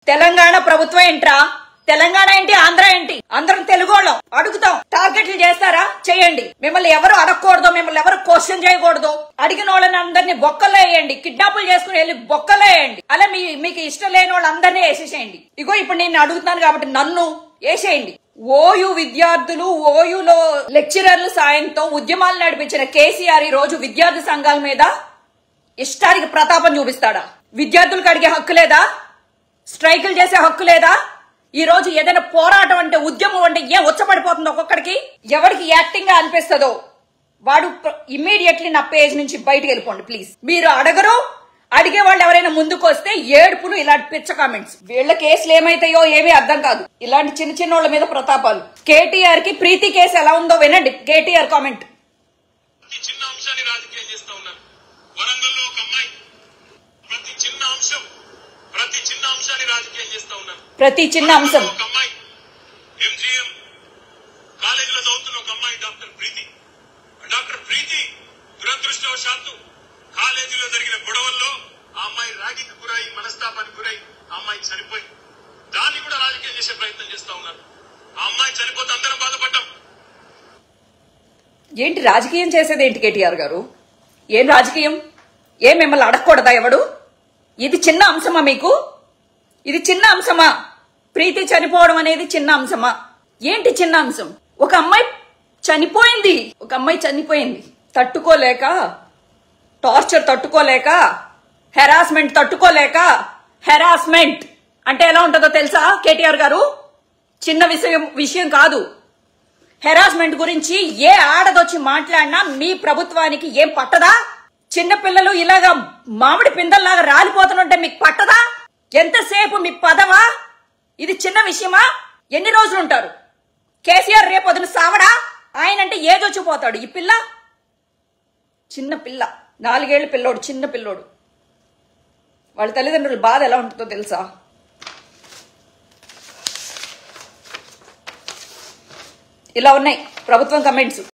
తెలంగాణ ప్రభుత్వం ఏంట్రా తెలంగాణ ఏంటి ఆంధ్ర ఏంటి అందరం తెలుగోళ్ళం అడుగుతాం టార్గెట్లు చేస్తారా చేయండి మిమ్మల్ని ఎవరు అడగకూడదు మిమ్మల్ని ఎవరు క్వశ్చన్ చేయకూడదు అడిగిన వాళ్ళని అందరినీ బొక్కలో వేయండి కిడ్నాపులు చేసుకుని వెళ్ళి బొక్కలో వేయండి అలా మీ మీకు ఇష్టం లేని వాళ్ళందరినీ వేసేసేయండి ఇగో ఇప్పుడు నేను అడుగుతున్నాను కాబట్టి నన్ను వేసేయండి ఓయు విద్యార్థులు ఓయులో లెక్చరర్ల సాయంతో ఉద్యమాలు నడిపించిన కేసీఆర్ ఈ రోజు విద్యార్థి సంఘాల మీద ఇష్టానికి ప్రతాపం చూపిస్తాడా విద్యార్థులకు అడిగే హక్కు లేదా స్ట్రైకులు చేసే హక్కు లేదా ఈ రోజు ఏదైనా పోరాటం అంటే ఉద్యమం అంటే ఏం ఉచ్చపడిపోతుంది ఒక్కొక్కడికి ఎవరికి యాక్టింగ్ గా అనిపిస్తుందో వాడు ఇమ్మీడియట్లీ నా పేజ్ నుంచి బయటకు వెళ్ళిపోండి ప్లీజ్ మీరు అడగరు అడిగే వాళ్ళు ఎవరైనా ముందుకు వస్తే ఏడుపులు ఇలాంటి పిచ్చ కామెంట్స్ వీళ్ళ కేసులు ఏమైతాయో ఏమీ అర్థం కాదు ఇలాంటి చిన్న చిన్న వాళ్ళ మీద ప్రతాపాలు కేటీఆర్ కి ప్రీతి కేసు ఎలా ఉందో వినండి కేటీఆర్ కామెంట్ ప్రతి చిన్న అంశాన్ని రాజకీయం చేస్తా ఉన్నారు వరంగల్లో ఒక అమ్మాయి ప్రతి చిన్న అంశం ప్రతి చిన్న అంశాన్ని రాజకీయం చేస్తా ఉన్నారు ప్రతి చిన్న అంశం ఒక అమ్మాయి ఎంజిఎం కాలేజీలో చదువుతున్న ఒక అమ్మాయి డాక్టర్ ప్రీతి డాక్టర్ ప్రీతి దురదృష్టవశాత్తు కాలేజీలో జరిగిన గొడవల్లో ఆ అమ్మాయి ర్యాగింగ్ గురై మనస్తాపానికి గురై ఆ అమ్మాయి చనిపోయి దాన్ని కూడా రాజకీయం చేసే ప్రయత్నం చేస్తా ఉన్నారు ఆ అమ్మాయి చనిపోతే అందరం బాధపడ్డాం ఏంటి రాజకీయం చేసేది ఏంటి కేటీఆర్ గారు ఏం రాజకీయం ఏం మిమ్మల్ని అడగకూడదా ఎవడు ఇది చిన్న అంశమా మీకు ఇది చిన్న అంశమా ప్రీతి చనిపోవడం అనేది చిన్న అంశమా ఏంటి చిన్న అంశం ఒక అమ్మాయి చనిపోయింది ఒక అమ్మాయి చనిపోయింది తట్టుకోలేక టార్చర్ తట్టుకోలేక హెరాస్మెంట్ తట్టుకోలేక హెరాస్మెంట్ అంటే ఎలా ఉంటుందో తెలుసా కేటీఆర్ గారు చిన్న విషయం విషయం కాదు హెరాస్మెంట్ గురించి ఏ ఆడదొచ్చి మాట్లాడినా మీ ప్రభుత్వానికి ఏం పట్టదా చిన్నపిల్లలు ఇలాగా మామిడి పిందల్లాగా రాలిపోతుంటే మీకు పట్టదా ఎంతసేపు మీ పదవా ఇది చిన్న విషయమా ఎన్ని రోజులు ఉంటారు కేసీఆర్ రేపొద్దున సావడా ఆయన అంటే ఏదొచ్చిపోతాడు ఈ పిల్ల చిన్న పిల్ల నాలుగేళ్ల పిల్లోడు చిన్న పిల్లోడు వాళ్ళ తల్లిదండ్రుల బాధ ఎలా ఉంటుందో తెలుసా ఇలా ఉన్నాయి ప్రభుత్వం కమెంట్స్